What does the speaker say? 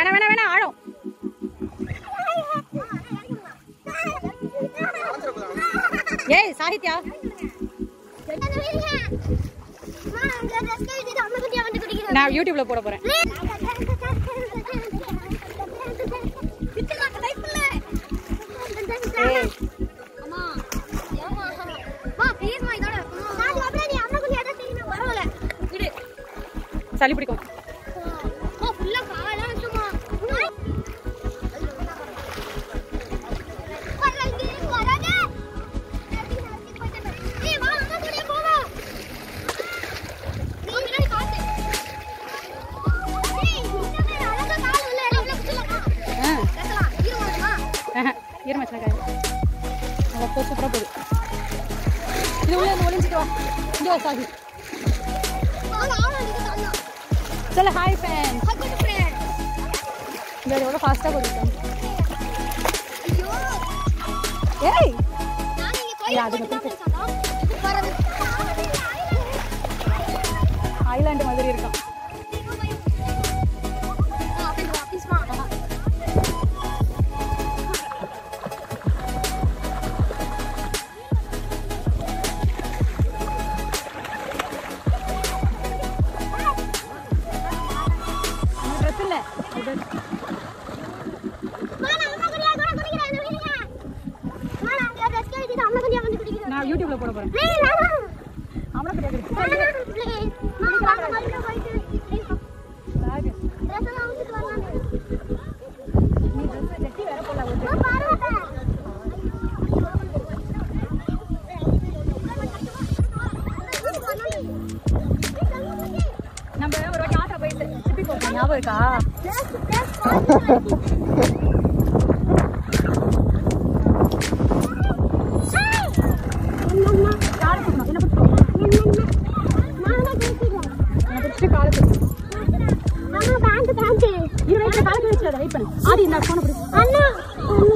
வேணாம் வேணாம் வேணாம் ஆழம் ஏய் சாகித்யா நான் யூடியூப்ல போட போறேன் ஏய் சளி பிடிக்கும் ஈரமாச்சினக்காய் நல்லா போ சூப்பராக போகுது இது உள்ள இருந்து ஒளிஞ்சிட்டு வா இங்கே வா சாகி சொல்ல ஹாய் ஃபேன் இங்கே எவ்வளோ ஃபாஸ்ட்டாக போயிருக்கேன் ஏய் ஐயா, அது மட்டும் ஐலாண்டு மாதிரி இருக்கும் ட்ரெஸ் இல்லை நான் யூடியூப்ல போட போறேன் அவ்வளோ கிடையாது சாகு. நீ ட்ரெஸ் கட்டி வேற போடல ஒரு நம்ம ஒரு வாட்டி ஆட்டோ போயிட்டு சிப்பி போட்டோம் ஞாபகம் இருக்கா காலை பிடிக்கணும் என்ன பிடிச்சிக்கோ என்ன பிடிச்சிட்டு காலை பிடிச்சிக்கோ இரு வெயிட் காலை பிடிச்சிடாத வெயிட் பண்ணு ஆடி இந்த ஃபோனை பிடி